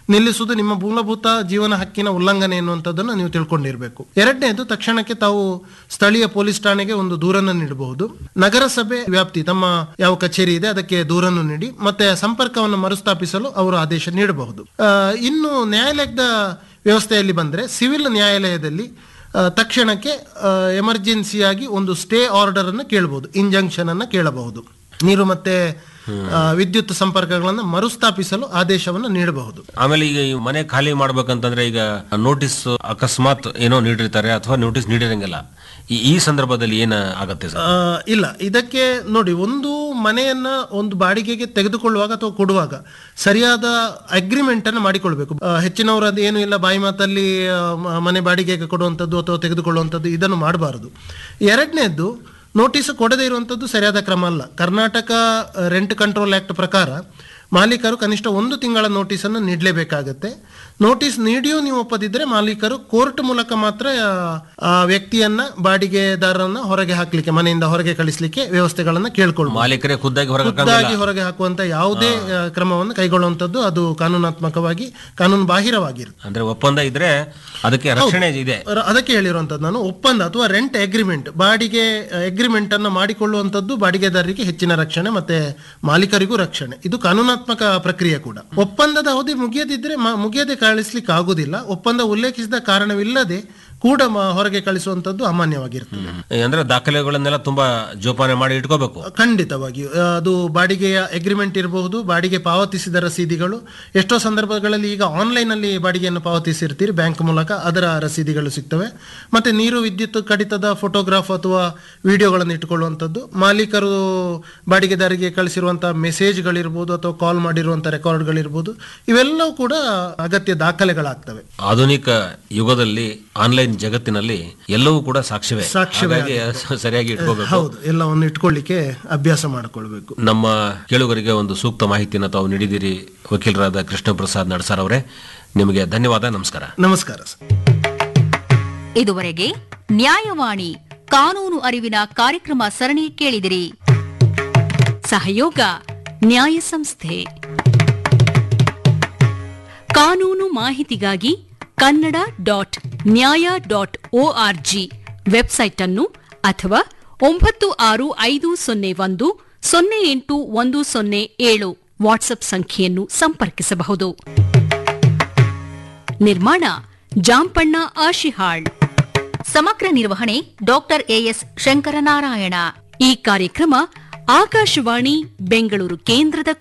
ನಿಲ್ಲಿಸುವುದು ನಿಮ್ಮ ಮೂಲಭೂತ ಜೀವನ ಹಕ್ಕಿನ ಉಲ್ಲಂಘನೆ ಎನ್ನುವಂಥದ್ದನ್ನು ನೀವು ತಿಳ್ಕೊಂಡಿರಬೇಕು ಎರಡನೇದು ತಕ್ಷಣಕ್ಕೆ ತಾವು ಸ್ಥಳೀಯ ಪೊಲೀಸ್ ಠಾಣೆಗೆ ಒಂದು ದೂರನ್ನು ನೀಡಬಹುದು ನಗರಸಭೆ ವ್ಯಾಪ್ತಿ ತಮ್ಮ ಯಾವ ಕಚೇರಿ ಇದೆ ಅದಕ್ಕೆ ದೂರನ್ನು ನೀಡಿ ಮತ್ತೆ ಸಂಪರ್ಕವನ್ನು ಮರುಸ್ಥಾಪಿಸಲು ಅವರು ಆದೇಶ ನೀಡಬಹುದು ಆ, ಇನ್ನು ನ್ಯಾಯಾಲಯದ ವ್ಯವಸ್ಥೆಯಲ್ಲಿ ಬಂದರೆ ಸಿವಿಲ್ ನ್ಯಾಯಾಲಯದಲ್ಲಿ ಆ, ತಕ್ಷಣಕ್ಕೆ ಎಮರ್ಜೆನ್ಸಿಯಾಗಿ ಒಂದು ಸ್ಟೇ ಆರ್ಡರ್ ಅನ್ನು ಕೇಳಬಹುದು ಇಂಜಂಕ್ಷನ್ ಅನ್ನು ಕೇಳಬಹುದು ನೀರು ಮತ್ತೆ ಆ, ವಿದ್ಯುತ್ ಸಂಪರ್ಕಗಳನ್ನು ಮರುಸ್ಥಾಪಿಸಲು ಆದೇಶವನ್ನು ನೀಡಬಹುದು ಆಮೇಲೆ ಈಗ ಈ ಮನೆ ಖಾಲಿ ಮಾಡ್ಬೇಕಂತಂದ್ರೆ ಈಗ ನೋಟಿಸ್ ಅಕಸ್ಮಾತ್ ಏನೋ ನೀಡಿರ್ತಾರೆ ಅಥವಾ ನೋಟಿಸ್ ನೀಡಿರಂಗಿಲ್ಲ ಈ ಈ ಸಂದರ್ಭದಲ್ಲಿ ಏನ ಆಗತ್ತೆ ಸರ್ ಆ, ಇಲ್ಲ ಇದಕ್ಕೆ ನೋಡಿ ಒಂದು ಮನೆಯನ್ನ ಒಂದು ಬಾಡಿಗೆಗೆ ತೆಗೆದುಕೊಳ್ಳುವಾಗ ಅಥವಾ ಕೊಡುವಾಗ ಸರಿಯಾದ ಅಗ್ರಿಮೆಂಟ್ ಅನ್ನು ಮಾಡಿಕೊಳ್ಬೇಕು ಆ, ಹೆಚ್ಚಿನವರು ಅದು ಏನು ಇಲ್ಲ ಬಾಯಿ ಮಾತಲ್ಲಿ ಆ, ಮ- ಮನೆ ಬಾಡಿಗೆಗೆ ಕೊಡುವಂಥದ್ದು ಅಥವಾ ತೆಗೆದುಕೊಳ್ಳುವಂಥದ್ದು ಇದನ್ನು ಮಾಡಬಾರದು ಎರಡನೇದ್ದು ನೋಟಿಸ್ ಕೊಡದೇ ಇರುವಂಥದ್ದು ಸರಿಯಾದ ಕ್ರಮ ಅಲ್ಲ ಕರ್ನಾಟಕ ರೆಂಟ್ ಕಂಟ್ರೋಲ್ ಆಕ್ಟ್ ಪ್ರಕಾರ ಮಾಲೀಕರು ಕನಿಷ್ಠ ಒಂದು ತಿಂಗಳ ನೋಟಿಸನ್ನು ನೀಡಲೇಬೇಕಾಗತ್ತೆ ನೋಟಿಸ್ ನೀಡಿಯೂ ನೀವು ಒಪ್ಪದಿದ್ದರೆ ಮಾಲೀಕರು ಕೋರ್ಟ್ ಮೂಲಕ ಮಾತ್ರ ಆ, ಆ ವ್ಯಕ್ತಿಯನ್ನ ಬಾಡಿಗೆದಾರರನ್ನ ಹೊರಗೆ ಹಾಕ್ಲಿಕ್ಕೆ ಮನೆಯಿಂದ ಹೊರಗೆ ಕಳಿಸ್ಲಿಕ್ಕೆ ವ್ಯವಸ್ಥೆಗಳನ್ನ ಕೇಳ್ಕೊಳ್ಬಹುದು ಮಾಲೀಕರೇ ಖುದ್ದಾಗಿ ಹೊರಗೆ ಖುದ್ದಾಗಿ ಹೊರಗೆ ಹಾಕುವಂತ ಯಾವುದೇ ಆ, ಕ್ರಮವನ್ನು ಕೈಗೊಳ್ಳುವಂತದ್ದು ಅದು ಕಾನೂನಾತ್ಮಕವಾಗಿ ಕಾನೂನು ಬಾಹಿರವಾಗಿರುತ್ತೆ ಅಂದ್ರೆ ಒಪ್ಪಂದ ಇದ್ರೆ ಅದಕ್ಕೆ ರಕ್ಷಣೆ ಇದೆ ರ- ಅದಕ್ಕೆ ಹೇಳಿರುವಂತದ್ದು ನಾನು ಒಪ್ಪಂದ ಅಥವಾ ರೆಂಟ್ ಅಗ್ರಿಮೆಂಟ್ ಬಾಡಿಗೆ ಅಗ್ರಿಮೆಂಟ್ ಅನ್ನು ಮಾಡಿಕೊಳ್ಳುವಂತದ್ದು ಬಾಡಿಗೆದಾರರಿಗೆ ಹೆಚ್ಚಿನ ರಕ್ಷಣೆ ಮತ್ತೆ ಮಾಲೀಕರಿಗೂ ರಕ್ಷಣೆ ಇದು ಕಾನೂನಾತ್ಮಕ ಪ್ರಕ್ರಿಯೆ ಕೂಡ ಒಪ್ಪಂದದ ಅವಧಿ ಮುಗಿಯದಿದ್ರೆ ಮ- ಮುಗಿಯದೆ ಕಳಿಸ್ಲಿಕ್ಕೆ ಆಗುದಿಲ್ಲ ಒಪ್ಪಂದ ಉಲ್ಲೇಖಿಸಿದ ಕಾರಣವಿಲ್ಲದೆ ಕೂಡ ಮ- ಹೊರಗೆ ಕಳಿಸುವಂತದ್ದು ಅಮಾನ್ಯವಾಗಿರ್ತದೆ ಅಂದ್ರೆ ದಾಖಲೆಗಳನ್ನೆಲ್ಲ ತುಂಬಾ ಜೋಪಾನ ಮಾಡಿ ಇಟ್ಕೋಬೇಕು ಖಂಡಿತವಾಗಿ ಆ, ಅದು ಬಾಡಿಗೆಯ ಅಗ್ರಿಮೆಂಟ್ ಇರಬಹುದು ಬಾಡಿಗೆ ಪಾವತಿಸಿದ ರಸೀದಿಗಳು ಎಷ್ಟೋ ಸಂದರ್ಭಗಳಲ್ಲಿ ಈಗ ಆನ್ಲೈನ್ ಅಲ್ಲಿ ಬಾಡಿಗೆಯನ್ನು ಪಾವತಿಸಿರ್ತೀರಿ ಬ್ಯಾಂಕ್ ಮೂಲಕ ಅದರ ರಸೀದಿಗಳು ಸಿಗ್ತವೆ ಮತ್ತೆ ನೀರು ವಿದ್ಯುತ್ ಕಡಿತದ ಫೋಟೋಗ್ರಾಫ್ ಅಥವಾ ವಿಡಿಯೋಗಳನ್ನು ಇಟ್ಟುಕೊಳ್ಳುವಂಥದ್ದು ಮಾಲೀಕರು ಬಾಡಿಗೆದಾರಿಗೆ ಕಳಿಸಿರುವಂತಹ ಮೆಸೇಜ್ಗಳಿರ್ಬೋದು ಅಥವಾ ಕಾಲ್ ಮಾಡಿರುವಂತಹ ರೆಕಾರ್ಡ್ಗಳಿರ್ಬೋದು ಇವೆಲ್ಲವೂ ಕೂಡ ಅಗತ್ಯ ದಾಖಲೆಗಳಾಗ್ತವೆ ಆಧುನಿಕ ಯುಗದಲ್ಲಿ ಆನ್ಲೈನ್ ಜಗತ್ತಿನಲ್ಲಿ ಎಲ್ಲವೂ ಕೂಡ ಸಾಕ್ಷ್ಯವೇ ಸಾಕ್ಷ್ಯವೇ ಹಾಗಾಗಿ ಸರಿಯಾಗಿ ಇಟ್ಕೋಬೇಕು ಹೌದು ಎಲ್ಲವನ್ನು ಇಟ್ಕೊಳ್ಳಿಕ್ಕೆ ಅಭ್ಯಾಸ ಮಾಡಿಕೊಳ್ಬೇಕು ನಮ್ಮ ಕೇಳುಗರಿಗೆ ಒಂದು ಸೂಕ್ತ ಮಾಹಿತಿಯನ್ನು ತಾವು ನೀಡಿದಿರಿ ವಕೀಲರಾದ ಕೃಷ್ಣ ಪ್ರಸಾದ್ ನಡ್ಸರ್ ಅವರೇ ನಿಮಗೆ ಧನ್ಯವಾದ ನಮಸ್ಕಾರ ನಮಸ್ಕಾರ ಸರ್ ಇದುವರೆಗೆ ನ್ಯಾಯವಾಣಿ ಕಾನೂನು ಅರಿವಿನ ಕಾರ್ಯಕ್ರಮ ಸರಣಿ ಕೇಳಿದಿರಿ ಸಹಯೋಗ ನ್ಯಾಯ ಸಂಸ್ಥೆ ಕಾನೂನು ಮಾಹಿತಿಗಾಗಿ Kannada dot Nyaya dot O R G website ಅನ್ನು ಅಥವಾ ಒಂಬತ್ತು ಆರು ಐದು ಸೊನ್ನೆ ಒಂದು ಸೊನ್ನೆ ಎಂಟು ಒಂದು ಸೊನ್ನೆ ಏಳು ವಾಟ್ಸ್ಆಪ್ ಸಂಖ್ಯೆಯನ್ನು ಸಂಪರ್ಕಿಸಬಹುದು ನಿರ್ಮಾಣ ಜಾಂಪಣ್ಣ ಆಶಿಹಾಳ್ ಸಮಗ್ರ ನಿರ್ವಹಣೆ ಡಾಕ್ಟರ್ ಎಎಸ್ ಶಂಕರನಾರಾಯಣ ಈ ಕಾರ್ಯಕ್ರಮ ಆಕಾಶವಾಣಿ ಬೆಂಗಳೂರು ಕೇಂದ್ರದ